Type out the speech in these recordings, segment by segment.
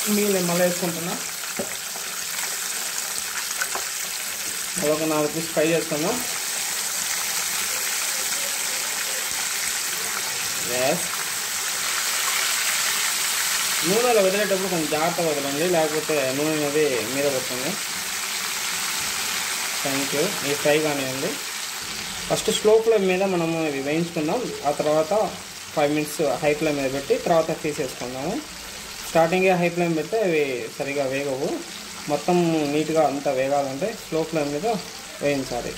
మిగిలిన మళ్ళీ వేసుకుంటున్నా ఒక నాలుగు పీస్ ఫ్రై చేసుకుందాం ఎస్ నూనెలో వదిలేటప్పుడు కొంచెం జాగ్రత్తగా వదలండి లేకపోతే నూనె అనేది మీద పడుతుంది థ్యాంక్ యూ ఈ ఫ్రై కానివ్వండి ఫస్ట్ స్లో ఫ్లేమ్ మీద మనము ఇవి వేయించుకుందాం ఆ తర్వాత ఫైవ్ మినిట్స్ హై ఫ్లేమ్ మీద పెట్టి తర్వాత తీసేసుకుందాము స్టార్టింగే హై ఫ్లేమ్ పెడితే అవి సరిగా వేగవు మొత్తం నీట్గా అంతా వేగాలంటే స్లో ఫ్లేమ్ మీద వేయించాలి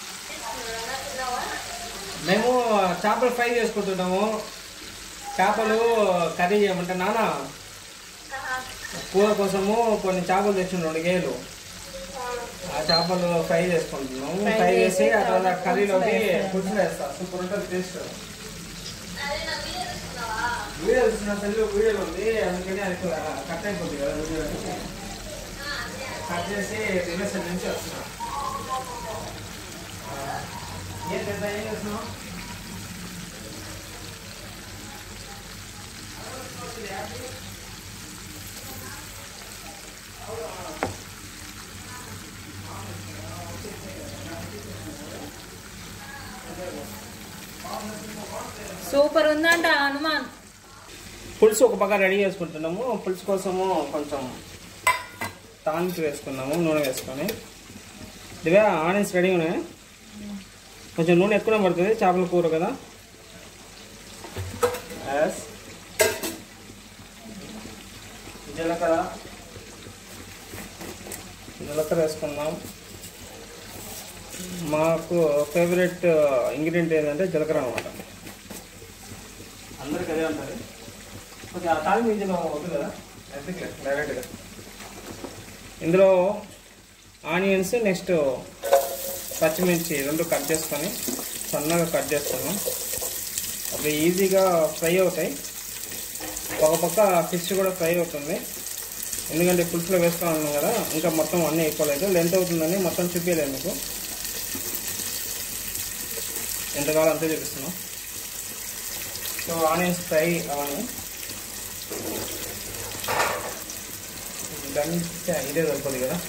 మేము చేపలు ఫ్రై చేసుకుంటున్నాము చేపలు కర్రీ చేయమంటే నాన్న కూర కోసము కొన్ని చేపలు తెచ్చిన రెండు కేలు ఆ చేపలు ఫ్రై చేసుకుంటున్నాం Fry ఫ్రై చేసి చేసి ఆ తర్వాత తర్వాత కర్రీలోకి పులుసులో పులుసులో వేస్తా సూపర్ ఉంటుంది టేస్ట్ వీడియో చూసిన సెల్ వీడియోలో ఉంది అందుకని అది కట్ అయిపోతుంది కదా వీడియో కట్ చేసి రివర్స్ నుంచి వస్తున్నా ఏం పెద్ద ఏం చేస్తున్నావు సూపర్ ఉందంట హనుమాన్ పులుసు ఒక పక్క రెడీ చేసుకుంటున్నాము పులుసు కోసము కొంచెం తానికి వేసుకున్నాము నూనె వేసుకొని ఇవే ఆనియన్స్ రెడీ ఉన్నాయి కొంచెం నూనె ఎక్కువ పడుతుంది చేపల కూర కదా Yes. జీలకర్ర జీలకర్ర వేసుకుందాం మాకు ఫేవరెట్ ఇంగ్రీడియంట్ ఏంటంటే జీలకర్ర అనమాట అందరికి అదే ఉంటుంది కొంచెం ఆ తాలింపు ఇంజిన్ వద్దు కదా ఎందుకులే డైరెక్ట్గా ఇందులో ఆనియన్స్ నెక్స్ట్ పచ్చిమిర్చి రెండు కట్ చేసుకొని సన్నగా కట్ చేసుకున్నాం అవి ఈజీగా ఫ్రై అవుతాయి ఒక పక్క ఫిష్ కూడా ఫ్రై అవుతుంది ఎందుకంటే పులుసులో వేసుకొని ఉన్నాం కదా ఇంకా మొత్తం అన్నీ అయిపోలేదు లెంత్ అవుతుందని మొత్తం చూపించలేదు మీకు ఎంత కావాలో అంతే చూపిస్తున్నాం సో ఆనియన్స్ ఫ్రై అవన్నీ గంట ఇదే సరిపోదు కదా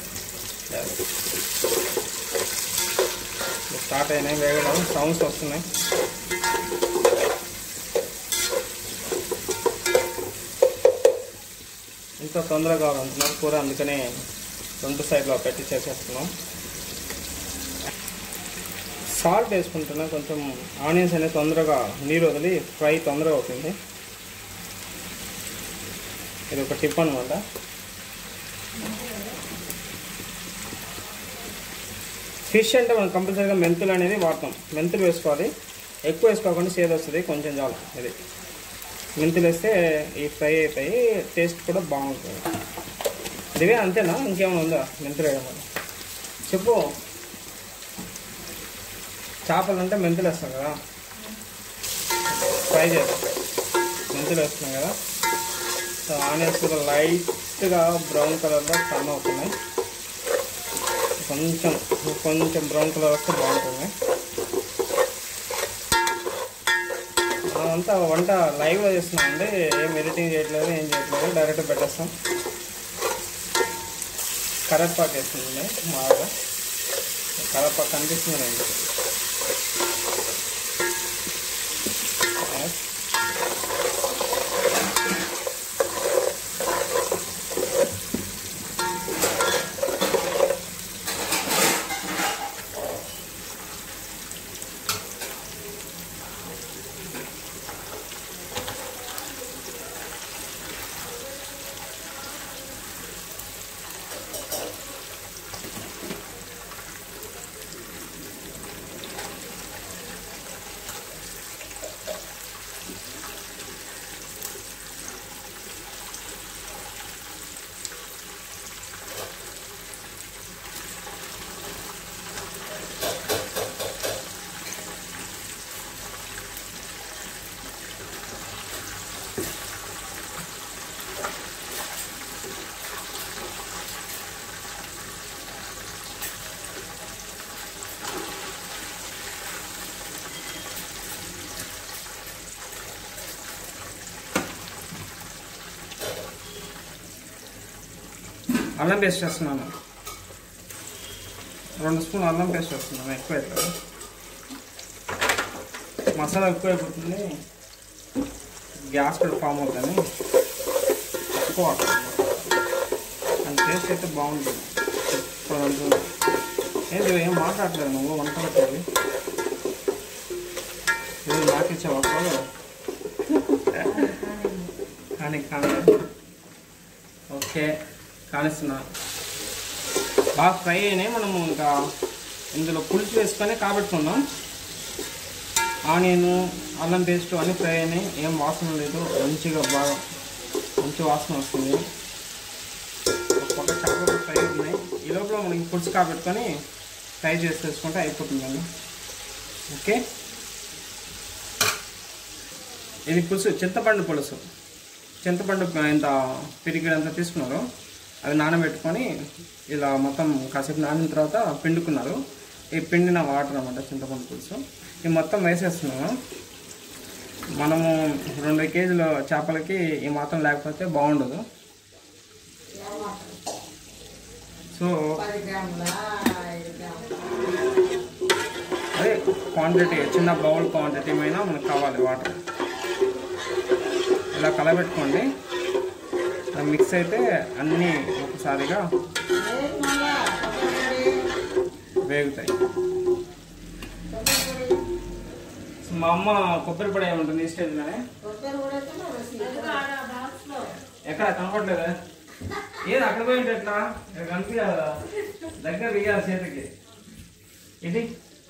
స్టార్ట్ అయినాయి వేగడం సౌండ్స్ వస్తున్నాయి ఇంత తొందరగా కావాలంటున్నారు కూర అందుకనే రెండు సైడ్లో పెట్టి చేసేస్తున్నాం సాల్ట్ వేసుకుంటున్నా కొంచెం ఆనియన్స్ అనేది తొందరగా నీరు వదిలి ఫ్రై తొందరగా అవుతుంది ఇది ఒక టిప్ అనమాట ఫిష్ అంటే మనం కంపల్సరీగా మెంతులు అనేది వాడతాం మెంతులు వేసుకోవాలి ఎక్కువ వేసుకోకుండా సేద వస్తుంది కొంచెం చాలు ఇది మెంతులు వేస్తే ఈ ఫ్రై అయిపోయి టేస్ట్ కూడా బాగుంటుంది ఇదివే అంతేనా ఇంకేమైనా ఉందా మెంతులు వేయడం వల్ల చెప్పు చేపలు అంటే మెంతులు వేస్తాం కదా ఫ్రై చేస్తాం మెంతులు వేస్తున్నాం కదా సో ఆనియన్స్ కూడా లైట్గా బ్రౌన్ కలర్లో టర్న్ అవుతున్నాయి కొంచెం కొంచెం బ్రౌన్ కలర్ వస్తే బాగుంటుంది అంతా వంట లైవ్లో చేస్తున్నామండి ఏం ఎడిటింగ్ చేయట్లేదు ఏం చేయట్లేదు డైరెక్ట్ పెట్టేస్తాం కరేపాకు వేస్తుంది బాగా కరేపాకు కనిపిస్తుంది అండి అల్లం పేస్ట్ వేస్తున్నాను రెండు స్పూన్ అల్లం పేస్ట్ వేస్తున్నాను ఎక్కువ అవుతుంది మసాలా ఎక్కువ అయిపోతుంది గ్యాస్ కూడా ఫామ్ అవుతుంది ఎక్కువ వాడుతుంది అండ్ టేస్ట్ అయితే బాగుంటుంది సూపర్ ఉంటుంది ఏంటి ఏం మాట్లాడలేదు నువ్వు వంట పెట్టాలి ఇది నాకు ఇచ్చావు అప్పుడు కానీ కానీ ఓకే కానిస్తున్నా బాగా ఫ్రై అయినాయి మనము ఇంకా ఇందులో పులుసు వేసుకొని కాబెట్టుకుందాం ఆనియన్ అల్లం పేస్ట్ అన్నీ ఫ్రై అయినాయి ఏం వాసన లేదు మంచిగా బాగా మంచి వాసన వస్తుంది ఒక పక్క చేపలు ఫ్రై ఉన్నాయి ఈ లోపల మనకి పులుసు కాబెట్టుకొని ఫ్రై చేసి తెచ్చుకుంటే అయిపోతుందండి ఓకే ఇది పులుసు చింతపండు పులుసు చింతపండు ఇంత పిరిగిడంతా తీసుకున్నారు అవి నానబెట్టుకొని ఇలా మొత్తం కాసేపు నానిన తర్వాత పిండుకున్నారు ఈ పిండిన వాటర్ అనమాట చింతపండు పులుసు ఈ మొత్తం వేసేస్తున్నాము మనము రెండు కేజీల చేపలకి ఈ మాత్రం లేకపోతే బాగుండదు సో పది గ్రాముల ఐదు గ్రాముల అదే క్వాంటిటీ చిన్న బౌల్ క్వాంటిటీ మీద మనకు కావాలి వాటర్ ఇలా కలబెట్టుకోండి ఇలా మిక్స్ అయితే అన్నీ ఒకసారిగా ఏం మళ్ళా కొబ్బరి పొడి, వేగుతాయి కొబ్బరి పొడి, సో మా అమ్మ కొబ్బరి పొడి ఏముంటుంది ఈ స్టేజ్లోనే కొబ్బరి పొడి అయితే నా రుచి. ఎక్కడ కనపడలేదా ఏది అక్కడ పోయి ఉంటే ఎట్లా ఇక్కడ కనిపించాలి కదా దగ్గర దిగాలి చేతికి ఇది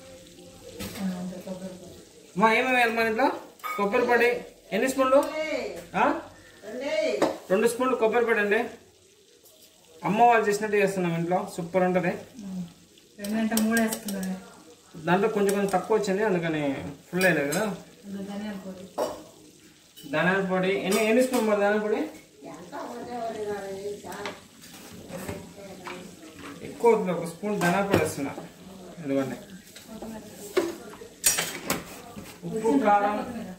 మా ఏమేమి వేయాలి మన ఇంట్లో కొబ్బరి పొడి ఎన్ని స్పూన్లు ఏయ్, ఆ? రండి. రెండు స్పూన్లు కొబ్బరి పొడి అండి అమ్మ వాళ్ళు చేసినట్టు చేస్తున్నాం ఇంట్లో సూపర్ ఉంటుంది రెండంటే మూడు వేస్తున్నాను దాంట్లో కొంచెం కొంచెం తక్కువ వచ్చింది అందుకని ఫుల్ అయ్యలేదు కదా ధనియాల పొడి ధనియాల పొడి ఎన్ని ఎన్ని స్పూన్ మరి ధనియాల పొడి ఎంత ఒకటే ఒకటి కాదు, ఇది చాలు. ఎక్కువ అవుతుంది ఒక స్పూన్ ధనియాల పొడి వేస్తున్నా ఎందుకంటే ఉప్పు కారం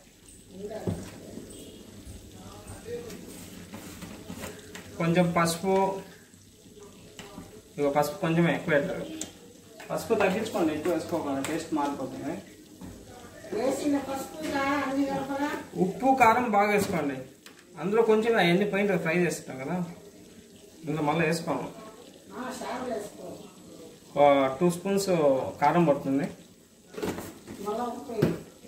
కొంచెం పసుపు ఇక పసుపు కొంచెం ఎక్కువ వేస్తారు పసుపు తగ్గించుకోండి ఎక్కువ వేసుకోకుండా టేస్ట్ మారిపోతుంది వేసిన పసుపు ఇలా అన్ని కలపరా ఉప్పు కారం బాగా వేసుకోండి అందులో కొంచెం అవన్నీ పోయిన ఫ్రై చేస్తాం కదా ఇందులో మళ్ళీ వేసుకోము ఆ, చారు వేసుకో టూ స్పూన్స్ కారం పడుతుంది మళ్ళా ఉప్పు వేయి.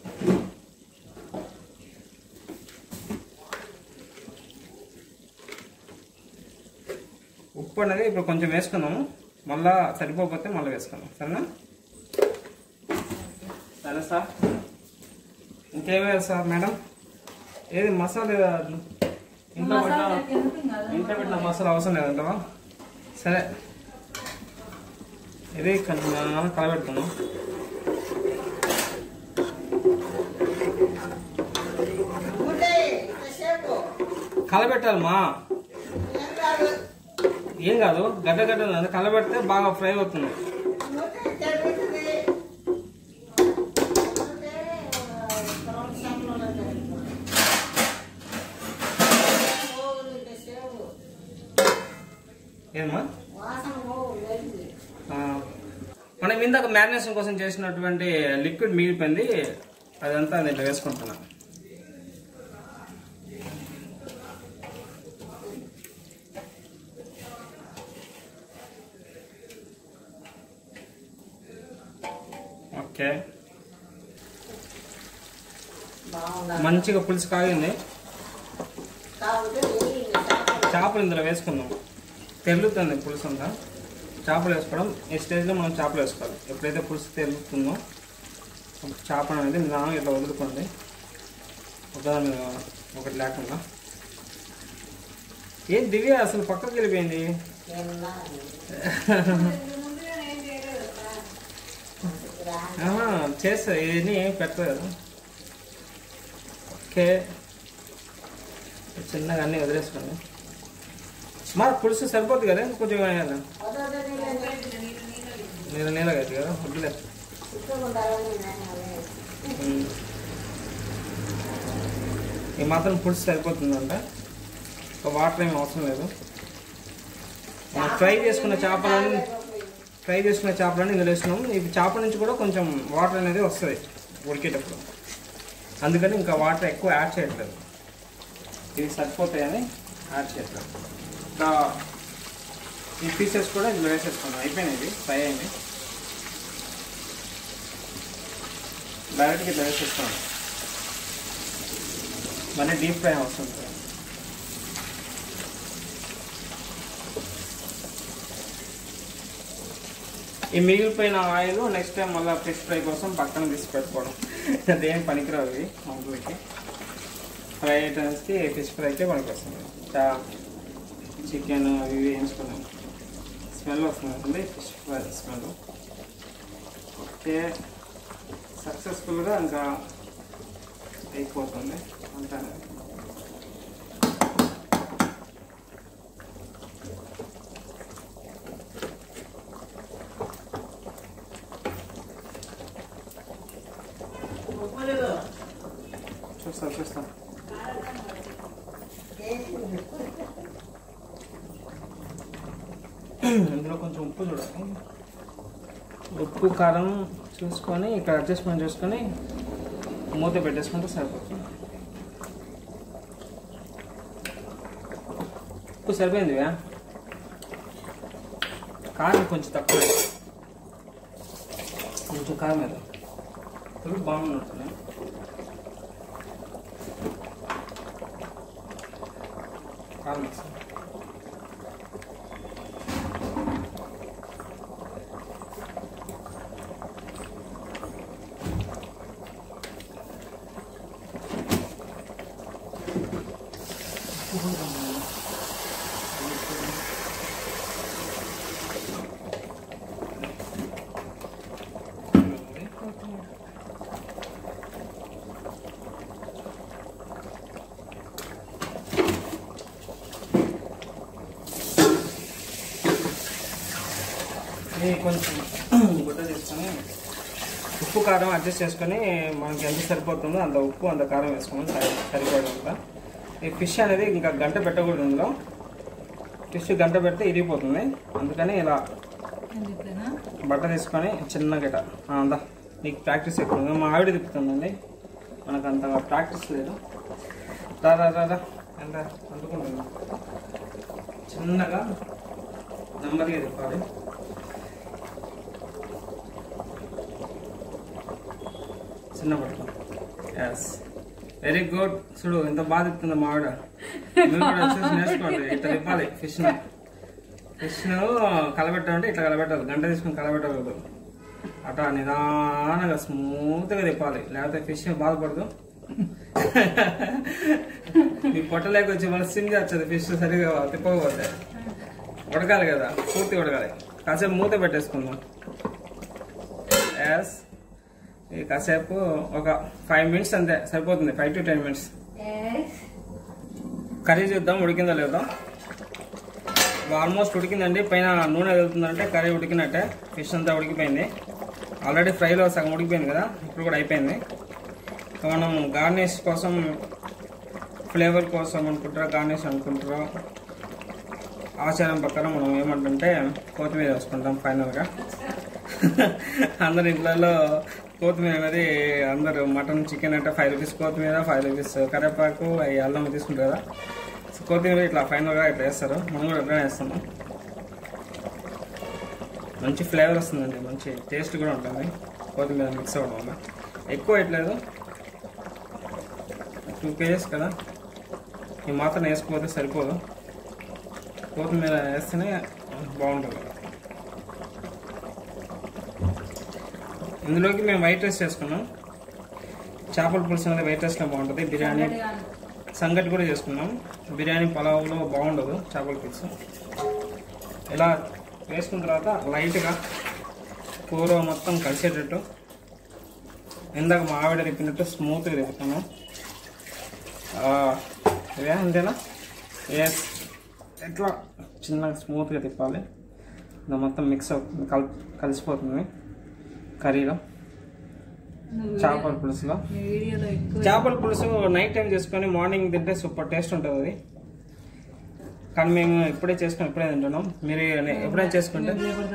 ఉప్పు అనేది ఇప్పుడు కొంచెం వేసుకుందాము మళ్ళా సరిపోకపోతే మళ్ళీ వేసుకుందాం సరేనా సరే సార్ ఇంకేమే సార్ మేడం ఏది మసాలా ఇంట్లో పెట్టిన ఇంట్లో పెట్టిన మసాలా అవసరం లేదంటావా సరే ఇది కొంచెం కలబెట్టుకుందాం ఉండే, ఇంతసేపు. కలబెట్టాలమ్మా ఏం కాదు. ఏం కాదు గడ్డ గడ్డ ఉంది. కలబెడితే బాగా ఫ్రై అవుతుంది ఉంటే తెరుగుతుంది. ఉంటే, తర్వాత సంపలో తెరుగుతుంది. పోగులు ఇంతసేపు. ఏమా వాసన పోగు వెళ్ళింది. ఆ, మనం ఇందాక మ్యారినేషన్ కోసం చేసినటువంటి లిక్విడ్ మిగిలిపోయింది అదంతా దీంట్లో వేసుకుంటున్నా ఓకే బాగుందా మంచిగా పులుసు కాగింది కాకపోతే వెయ్యి చేపలు. చేపలు ఇందులో వేసుకుందాం తెల్లుతుంది పులుసు అంతా చేపలు వేసుకోవడం ఈ స్టేజ్లో మనం చేపలు వేసుకోవాలి ఎప్పుడైతే పులుసు తెల్లుతుందో అప్పుడు చేప అనేది నా ఇట్లా వదులుకోండి ఒకదాని మీద ఒకటి లేకుండా ఏం దివ్య అసలు పక్కకి వెళ్ళిపోయింది ఏమన్నా ఆహా, చేస్తా ఇవన్నీ ఏం పెట్టలేదు ఓకే చిన్నగా అన్నీ వదిలేసుకోండి మా పులుసు సరిపోద్ది కదా ఇంకా కొంచెం వేయాలి నీళ్ళ నీళ్ళగా అవుతుంది కదా వద్దులే ఉమ్. ఈ మాత్రం పులుసు సరిపోతుందంట ఒక వాటర్ ఏమి అవసరం లేదు మనం ఫ్రై చేసుకున్న చేపలని ఫ్రై చేసుకున్న చేపలని ఇందులో వేసినాం ఈ చేపల నుంచి కూడా కొంచెం వాటర్ అనేది వస్తుంది ఉడికేటప్పుడు అందుకని ఇంకా వాటర్ ఎక్కువ యాడ్ చేయట్లేదు ఇవి సరిపోతాయని యాడ్ చేయట్లేదు ఇంకా ఈ పీసెస్ కూడా ఇందులో వేసేసుకున్నాం అయిపోయినాయి ఇవి ఫ్రై అయింది డైరెక్ట్గా ఇట్లా వేసేసుకున్నాం మళ్ళీ డీప్ ఫ్రై అవసరం లేదు. ఈ మిగిలిపోయిన ఆయిల్ నెక్స్ట్ టైం మళ్ళీ ఫిష్ ఫ్రై కోసం పక్కన తీసి పెట్టుకోవడం అదేం పనికిరావు ఇవి మామూలుకి ఫ్రై ఐటమ్స్కి ఫిష్ ఫ్రైకే పనికొస్తుంది చా చికెన్ అవి ఇవి వేయించుకున్నాం స్మెల్ వస్తుంది ఫిష్ ఫ్రై స్మెల్ ఓకే సక్సెస్ఫుల్గా ఇంకా అయిపోతుంది అంటాను చూస్తాను చూస్తాను ఇందులో కొంచెం ఉప్పు చూడాలి ఉప్పు కారం చూసుకొని ఇక్కడ అడ్జస్ట్మెంట్ చేసుకొని మూత పెట్టేసుకుంటే సరిపోతుంది ఉప్పు సరిపోయింది వ్యా కారం కొంచెం తక్కువ కొంచెం కారం మీద ఇప్పుడు బాగున్నట్టుంది కారం వేస్తాను. ఇది కొంచెం గుడ్డ తీసుకొని ఉప్పు కారం అడ్జస్ట్ చేసుకొని మనకి ఎంత సరిపోతుందో అంత ఉప్పు అంత కారం వేసుకోమని సరి సరిపోయేంత ఈ ఫిష్ అనేది ఇంకా గంట పెట్టకూడదు ఇందులో ఫిష్ గంట పెడితే ఇరిగిపోతుంది అందుకని ఇలా ఎందుకనా బట్ట తీసుకొని చిన్న గిట అందా నీకు ప్రాక్టీస్ ఎక్కువ ఉంది. మా ఆవిడ తిప్పుతుందండి మనకు అంత ప్రాక్టీస్ లేదు రా రా రా రా ఎంత అందుకుంటుంది చిన్నగా నెమ్మదిగా తిప్పాలి చిన్న పట్టుకో ఎస్ వెరీ గుడ్ చూడు ఎంత బాగా తిప్పుతుంది మా ఆవిడ మీరు కూడా చూసి నేర్చుకోండి ఇట్లా తిప్పాలి ఫిష్ను ఫిష్ను కలబెట్టాలంటే ఇట్లా కలబెట్టాలి గంట తీసుకుని కలబెట్టకూడదు అట్లా నిదానంగా స్మూత్గా తిప్పాలి లేకపోతే ఫిష్ బాధపడదు మీ పొట్టలేక వచ్చి మన సిమ్ వచ్చేది ఫిష్ సరిగా తిప్పకపోతే ఉడకాలి కదా పూర్తి ఉడకాలి కాసేపు మూత పెట్టేసుకుందాం ఎస్ ఈ కాసేపు ఒక ఫైవ్ మినిట్స్ అంతే సరిపోతుంది five to ten minutes curry చూద్దాం ఉడికిందో లేదో ఆల్మోస్ట్ ఉడికిందండి పైన నూనె వెళ్తుందంటే కర్రీ ఉడికినట్టే ఫిష్ అంతా ఉడికిపోయింది ఆల్రెడీ ఫ్రైలో సగం ఉడికిపోయింది కదా ఇప్పుడు కూడా అయిపోయింది ఇక మనం గార్నిష్ కోసం ఫ్లేవర్ కోసం అనుకుంటారా గార్నిష్ అనుకుంటారా ఆచారం ప్రకారం మనం ఏమంటుంటే కొత్తిమీర వేసుకుంటాం ఫైనల్గా అందరి ఇంట్లో కొత్తిమీర అనేది అందరు మటన్ చికెన్ అంటే ఫైవ్ రూపీస్ కొత్తిమీర ఫైవ్ రూపీస్ కరివేపాకు అవి అల్లం తీసుకుంటారు కదా సో కొత్తిమీర ఇట్లా ఫైనల్గా ఇట్లా వేస్తారు మనం కూడా ఇట్లా వేస్తాము మంచి ఫ్లేవర్ వస్తుందండి మంచి టేస్ట్ కూడా ఉంటుంది కొత్తిమీర మిక్స్ అవ్వడం వల్ల ఎక్కువ వేయట్లేదు టూ కేజెస్ కదా ఈ మాత్రం వేసుకోకపోతే సరిపోదు కొత్తిమీర వేస్తేనే బాగుంటుంది ఇందులోకి మేము వైట్ రైస్ చేసుకున్నాం చేపల పులుసు అనేది వైట్ రైస్లో బాగుంటుంది బిర్యానీ సంగటి కూడా చేసుకున్నాం బిర్యానీ పలావులో బాగుండదు చేపల పులుసు ఇలా వేసుకున్న తర్వాత లైట్గా కూర మొత్తం కలిసేటట్టు ఇందాక మా ఆవిడ తిప్పినట్టు స్మూత్గా తిప్పుతాను ఇదే అంతేనా ఎస్ ఎట్లా చిన్నగా స్మూత్గా తిప్పాలి ఇది మొత్తం మిక్స్ అవుతుంది కల్ కలిసిపోతుంది కర్రీలో నువ్వు చేపల పులుసులో నీ వీడియోలో ఎక్కువ చేపల పులుసు నైట్ టైం చేసుకొని మార్నింగ్ తింటే సూపర్ టేస్ట్ ఉంటుంది అది కానీ మేము ఇప్పుడే చేసుకుని ఇప్పుడే తింటున్నాం మీరు ఎప్పుడైనా చేసుకుంటే